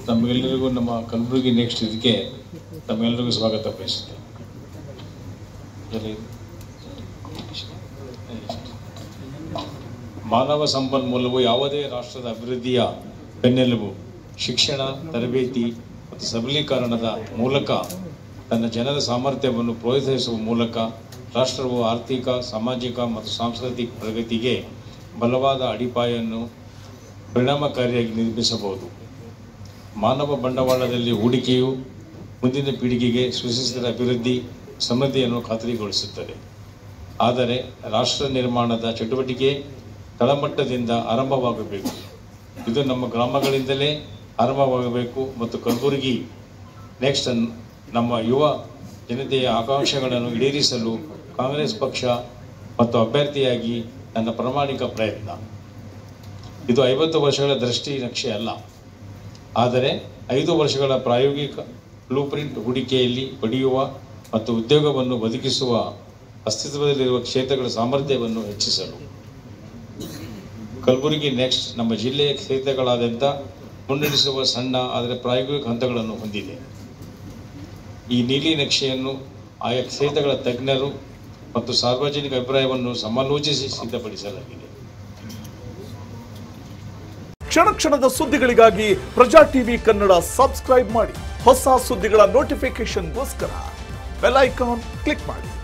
ನಮಗೆಲ್ಲರಿಗೂ ನಮ್ಮ ಕಲಬುರಗಿ ನೆಕ್ಸ್ಟ್ ಇದಕ್ಕೆ ತಮ್ಮೆಲ್ಲರಿಗೂ ಸ್ವಾಗತ ಬಯಸುತ್ತೆ ಎಲ್ಲಿ? ಮಾನವ ಸಂಪನ್ಮೂಲವು ಯಾವುದೇ ರಾಷ್ಟ್ರದ ಅಭಿವೃದ್ಧಿಯ ಬೆನ್ನೆಲುಬು ಶಿಕ್ಷಣ ತರಬೇತಿ ಮತ್ತು ಸಬಲೀಕರಣದ ಮೂಲಕ ತನ್ನ ಜನರ ಸಾಮರ್ಥ್ಯವನ್ನು ಪ್ರೋತ್ಸಾಹಿಸುವ ಮೂಲಕ ರಾಷ್ಟ್ರವು ಆರ್ಥಿಕ ಸಾಮಾಜಿಕ ಮತ್ತು ಸಾಂಸ್ಕೃತಿಕ ಪ್ರಗತಿಗೆ ಬಲವಾದ ಅಡಿಪಾಯನ್ನು ಪರಿಣಾಮಕಾರಿಯಾಗಿ ನಿರ್ಮಿಸಬಹುದು ಮಾನವ ಬಂಡವಾಳದಲ್ಲಿ ಹೂಡಿಕೆಯು ಮುಂದಿನ ಪೀಳಿಗೆಗೆ ಸುಸ್ಥಿರ ಅಭಿವೃದ್ಧಿ ಸಮೃದ್ಧಿಯನ್ನು ಖಾತರಿಗೊಳಿಸುತ್ತದೆ ಆದರೆ ರಾಷ್ಟ್ರ ನಿರ್ಮಾಣದ ಚಟುವಟಿಕೆ ತಳಮಟ್ಟದಿಂದ ಆರಂಭವಾಗಬೇಕು ಇದು ನಮ್ಮ ಗ್ರಾಮಗಳಿಂದಲೇ ಆರಂಭವಾಗಬೇಕು ಮತ್ತು ಕಲಬುರಗಿ ನೆಕ್ಸ್ಟ್ ನಮ್ಮ ಯುವ ಜನತೆಯ ಆಕಾಂಕ್ಷೆಗಳನ್ನು ಈಡೇರಿಸಲು ಕಾಂಗ್ರೆಸ್ ಪಕ್ಷ ಮತ್ತು ಅಭ್ಯರ್ಥಿಯಾಗಿ ನನ್ನ ಪ್ರಾಮಾಣಿಕ ಪ್ರಯತ್ನ ಇದು ಐವತ್ತು ವರ್ಷಗಳ ದೃಷ್ಟಿ ನಕ್ಷೆ ಅಲ್ಲ ಆದರೆ ಐದು ವರ್ಷಗಳ ಪ್ರಾಯೋಗಿಕ ಬ್ಲೂ ಪ್ರಿಂಟ್ ಹೂಡಿಕೆಯಲ್ಲಿ ಪಡೆಯುವ ಮತ್ತು ಉದ್ಯೋಗವನ್ನು ಬದುಕಿಸುವ ಅಸ್ತಿತ್ವದಲ್ಲಿರುವ ಕ್ಷೇತ್ರಗಳ ಸಾಮರ್ಥ್ಯವನ್ನು ಹೆಚ್ಚಿಸಲು ಕಲಬುರಗಿ ನೆಕ್ಸ್ಟ್ ನಮ್ಮ ಜಿಲ್ಲೆಯ ಕ್ಷೇತ್ರಗಳಾದ್ಯಂತ ಮುನ್ನಡೆಸುವ ಸಣ್ಣ ಆದರೆ ಪ್ರಾಯೋಗಿಕ ಹಂತಗಳನ್ನು ಹೊಂದಿದೆ ಈ ನೀಲಿ ನಕ್ಷೆಯನ್ನು ಆಯಾ ಕ್ಷೇತ್ರಗಳ ತಜ್ಞರು ಮತ್ತು ಸಾರ್ವಜನಿಕ ಅಭಿಪ್ರಾಯವನ್ನು ಸಮಾಲೋಚಿಸಿ ಸಿದ್ಧಪಡಿಸಲಾಗಿದೆ ಕ್ಷಣ ಕ್ಷಣದ ಸುದ್ದಿಗಳಿಗಾಗಿ ಪ್ರಜಾ ಟಿವಿ ಕನ್ನಡ ಸಬ್ಸ್ಕ್ರೈಬ್ ಮಾಡಿ ಹೊಸ ಸುದ್ದಿಗಳ ನೋಟಿಫಿಕೇಶನ್ಗೋಸ್ಕರ ಬೆಲ್ ಐಕಾನ್ ಕ್ಲಿಕ್ ಮಾಡಿ